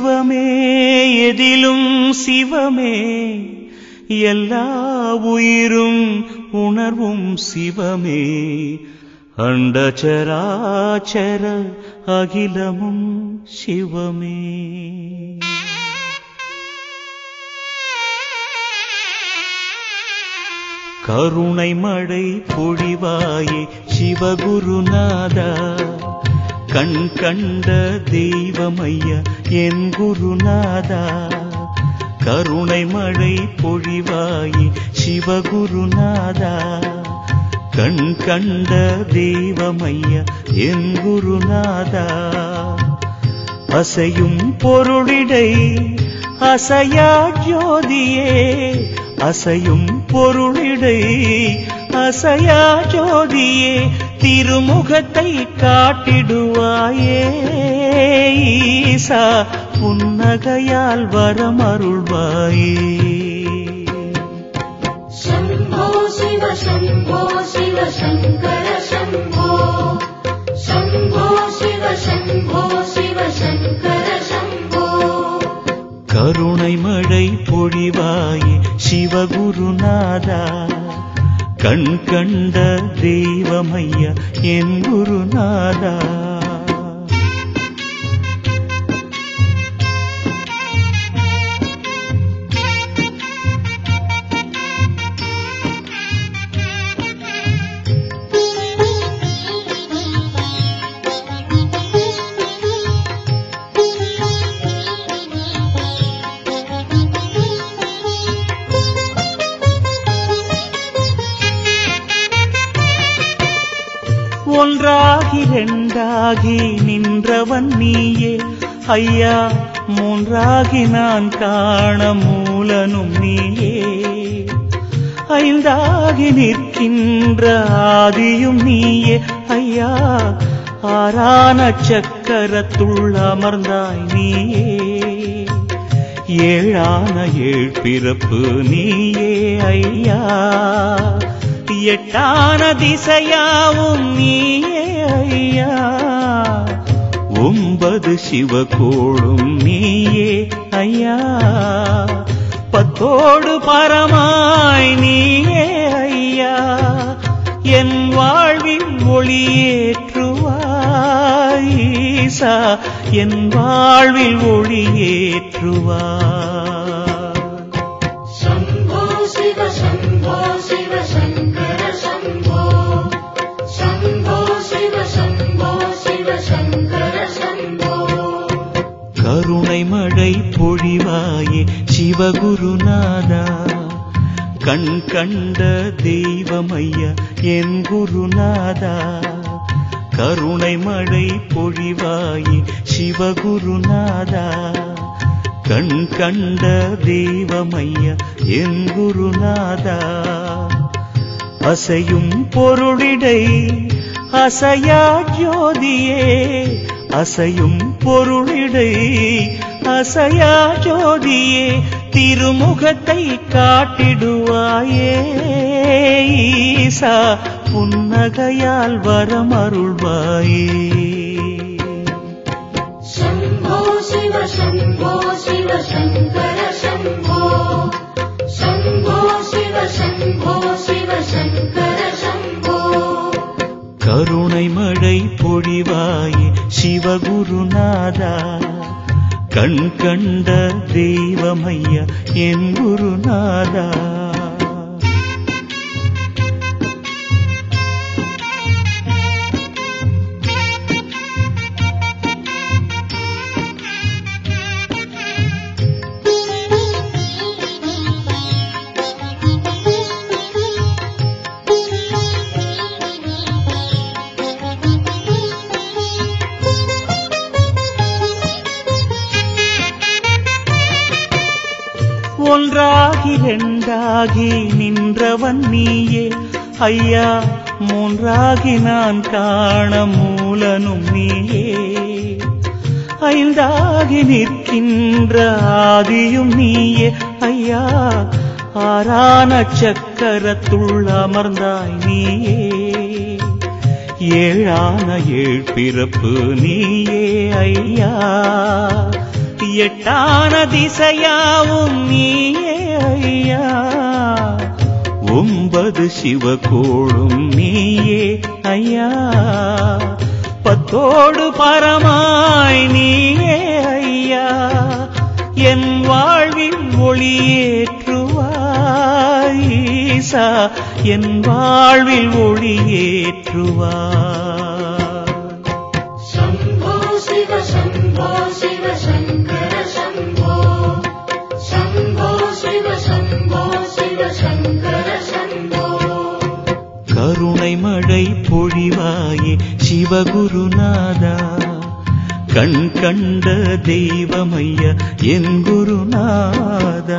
சிவமே எதிலும் சிவமே எல்லா உயிரும் உணர்வும் சிவமே அண்டச்சராச்சர அகிலமும் சிவமே கருணை மழை பொழிவாயே சிவகுருநாதா கண் கண்ட தெய்வமையா என் குருநாதா கருணை மழை பொழிவாயே சிவகுருநாதா கண் கண்ட தெய்வமையா என் குருநாதா அசையும் பொருளிடை அசையா ஜோதியே அசையும் பொருளிடை அசையா ஜோதியே திருமுகத்தை காட்டிடுவாயே ஈசா புன்னகையால் வரமருள்வாயே शम्भो शिव शम्भो शिव शङ्कर शम्भो शम्भो शिव शम्भो शिव शङ्कर शम्भो கருணை மழை பொழிவாயே சிவகுருநாதா கண் கண்ட தெய்வமையா என் குருநாதா ஒன்றாகி ரெண்டாகி நின்றவன் நீயே ஐயா மூன்றாகி நான் காண மூலனும் நீயே ஐந்தாகி நிற்கின்ற ஆதியும் நீயே ஐயா ஆறான சக்கரத்துள் அமர்ந்தாய் நீயே ஏழான ஏழ் பிறப்பு நீயே ஐயா எட்டான திசையாவும் நீயே ஐயா ஒன்பது சிவகோளும் நீயே ஐயா பத்தோடு பரமாய் நீயே ஐயா என் வாழ்வில் ஒளியேற்றுவாய் ஈசா என் வாழ்வில் ஒளியேற்றுவாய் शम्भो शिव शम्भो शिव शङ्कर शम्भो शम्भो शिव शम्भो शिव शङ्कर शम्भो கருணை மழை பொழிவாயே சிவகுருநாதா கண் கண்ட தெய்வமையா என் குருநாதா கருணை மழை பொழிவாயே சிவகுருநாதா கண் கண்ட தெய்வமையா என் குருநாதா அசையும் பொருளிடை அசையா ஜோதியே அசையும் பொருளிடை அசையா ஜோதியே திருமுகத்தை காட்டிடுவாயே ஈசா புன்னகையால் வரமருள்வாயே शम्भो शिव शम्भो शिव शङ्कर शम्भो शम्भो शिव शम्भो शिव शङ्कर शम्भो கருணை மழை பொழிவாயே சிவகுருநாதா கண் கண்ட தெய்வமையா என் குருநாதா ஒன்றாகி ரெண்டாகி நின்றவன் நீயே ஐயா மூன்றாகி நான் காண மூலனும் நீயே ஐந்தாகி நிற்கின்ற ஆதியும் நீயே ஐயா ஆறான சக்கரத்துள் அமர்ந்தாய் நீயே ஏழான ஏழ் பிறப்பு நீயே ஐயா எட்டான திசையாவும் நீயே ஐயா ஒன்பது சிவகோளும் நீயே ஐயா பத்தோடு பரமாய் நீயே ஐயா என் வாழ்வில் ஒளியேற்றுவாய் ஈசா என் வாழ்வில் ஒளியேற்றுவாய் शम्भो शिव शम्भो शिव शङ्कर शम्भो शम्भो शिव शम्भो शिव शङ्कर शम्भो கருணை மழை பொழிவாயே சிவகுருநாதா கண் கண்ட தெய்வமைய என் குருநாதா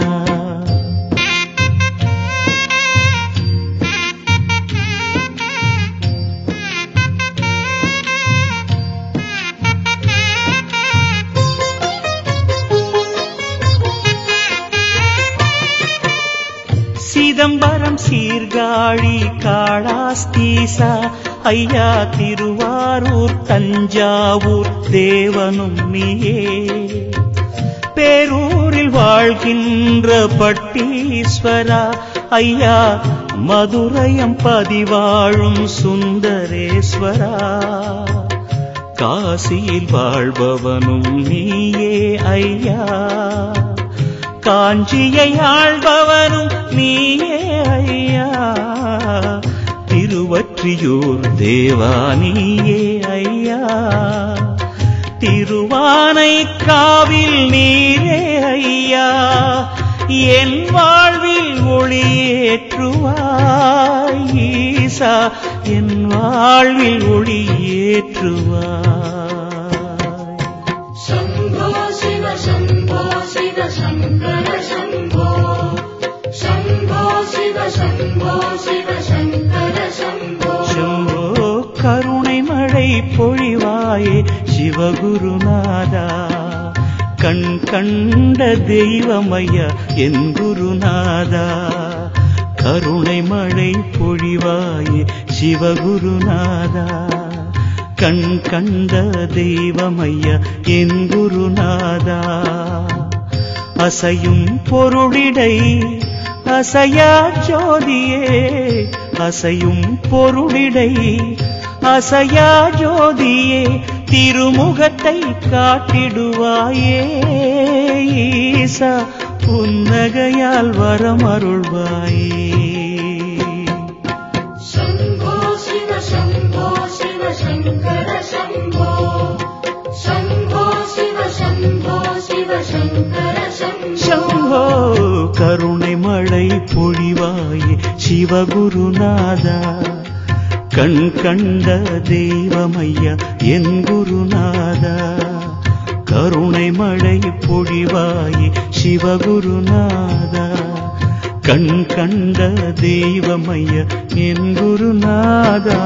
சிதம்பரம் சீர்காழி காளாஸ்தீசா ஐயா திருவாரூர் தஞ்சாவூர் தேவனும் நீயே பேரூரில் வாழ்கின்ற பட்டீஸ்வரா ஐயா மதுரையம் பதிவாழும் சுந்தரேஸ்வரா காசியில் வாழ்பவனும் நீயே ஐயா காஞ்சியை ஆள்பவனும் நீயே ஐயா திருவற்றியூர் தேவா நீயே ஐயா திருவானை காவில் நீரே ஐயா என் வாழ்வில் ஒளியேற்றுவாய் ஈசா என் வாழ்வில் ஒளியேற்றுவாய் शम्भो शिव शम्भो शिव शङ्कर शम्भो शम्भो शिव शम्भो शिव शङ्कर शम्भो சம்போ கருணை மழை பொழிவாயே சிவகுருநாதா கண் கண்ட தெய்வமையா என் குருநாதா கருணை மழை பொழிவாயே சிவகுருநாதா கண் கண்ட தெய்வமையா என் குருநாதா அசையும் பொருளிடை அசையா ஜோதியே அசையும் பொருளிடை அசையா ஜோதியே திருமுகத்தை காட்டிடுவாயே ஈசா புன்னகையால் வரமருள்வாயே शम्भो शिव शम्भो शिव शङ्कर शम्भो शम्भो शिव शम्भो शिव शङ्कर शम्भो சம்போ கருணை மழை பொழிவாயே சிவகுருநாதா கண் கண்ட தெய்வமையா என் குருநாதா கருணை மழை பொழிவாயே சிவகுருநாதா கண் கண்ட தெய்வமையா என் குருநாதா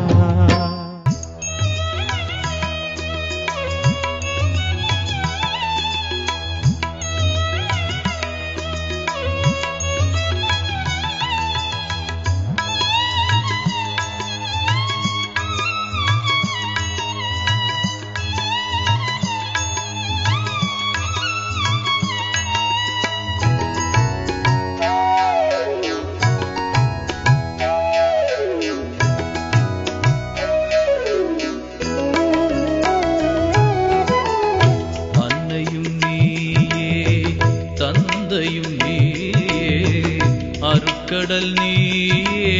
அன்னையும் நீயே தந்தையும் நீயே அருட்கடல் நீயே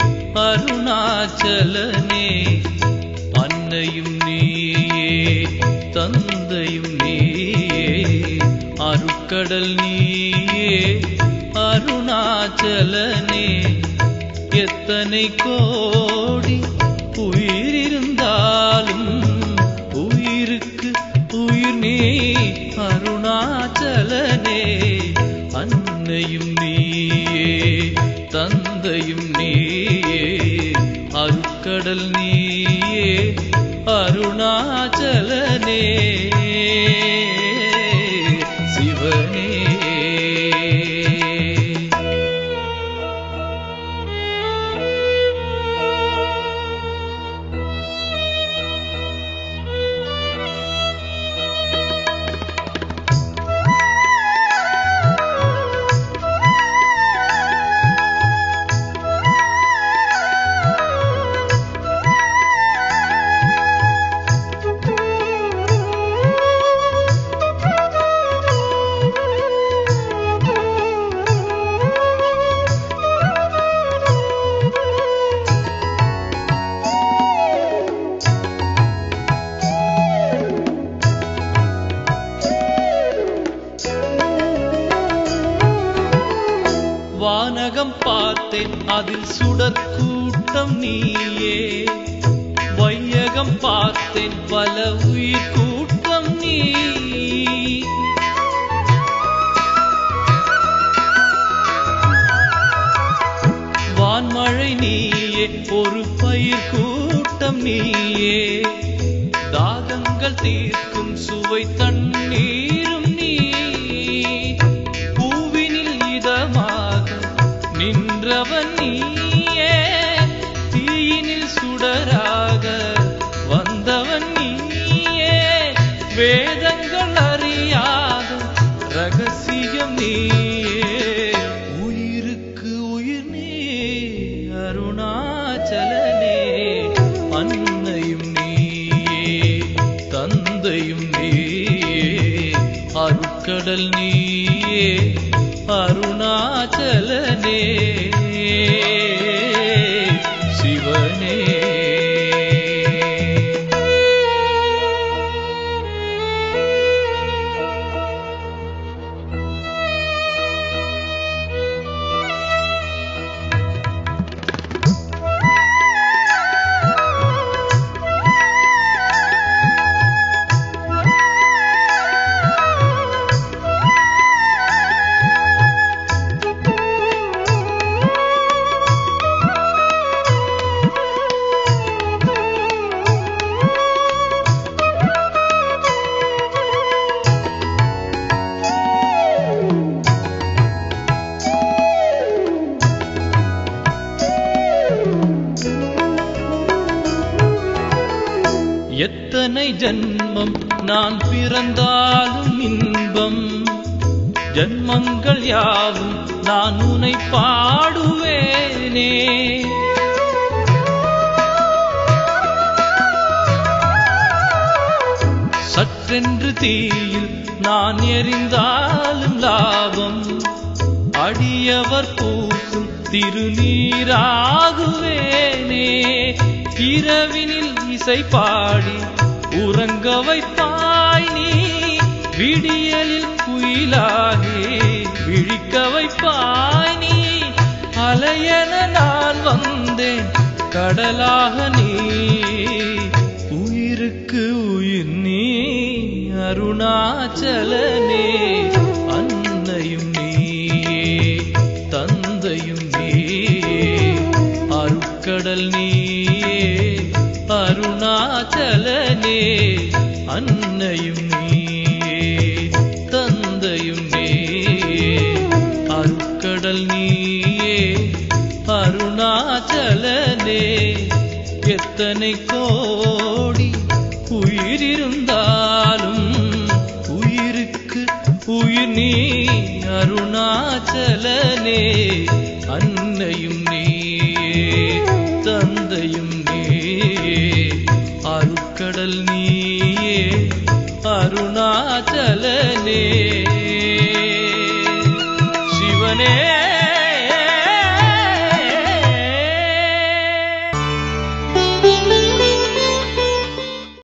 அருணாச்சலனே அன்னையும் நீயே தந்தையும் நீயே அருட்கடல் நீயே அருணாச்சலனே எத்தனை கோடி உயிரிருந்தாலும் உயிருக்கு உயிர் நீ அருணாச்சலனே அன்னையும் நீயே தந்தையும் நீயே அருட்கடல் நீயே அருணாச்சலனே சிவனே வானகம் பார்த்தேன் அதில் சுடர் கூட்டம் நீயே வையகம் பார்த்தேன் பல உயிர் கூட்டம் நீ வான்மழை நீயே ஒரு பயிர் கூட்டம் நீயே தாகங்கள் தீர்க்கும் சுவை தண்ணீரும் நீ பூவினில் இதமாக நின்றவன் நீயே தீயினில் சுடராக வந்தவன் நீயே வேதங்கள் அறியாத ரகசியம் நீயே உயிருக்கு உயிர் நீ அருணாச்சலனே அன்னையும் நீயே தந்தையும் நீயே அருட்கடல் நீயே அருணாச்சலனே சிவனே எத்தனை ஜன்மம் நான் பிறந்தாலும் இன்பம் ஜன்மங்கள் யாவும் நான் உனை பாடுவேனே சற்றென்று தீயில் நான் எரிந்தாலும் லாபம் அடியவர் பூசும் திருநீராகுவேனே இரவினில் இசை பாடி உறங்க வைப்பாய் நீ விடியலில் குயிலாகி விழிக்க வைப்பாய் நீ அலையென நான் வந்தேன் கடலாக நீ உயிருக்கு உயிர் நீ அருணாச்சலனே அன்னையும் நீயே தந்தையும் நீயே அருட்கடல் நீயே அருணாச்சலனே அன்னையும் நீயே தந்தையும் நீயே அருட்கடல் நீயே அருணாச்சலனே எத்தனை கோடி உயிரிருந்தாலும் உயிருக்கு உயிர் நீ அருணாச்சலனே அன்னையும் நீயே தந்தையும் நீயே அருட்கடல் நீயே அருணாச்சலனே சிவனே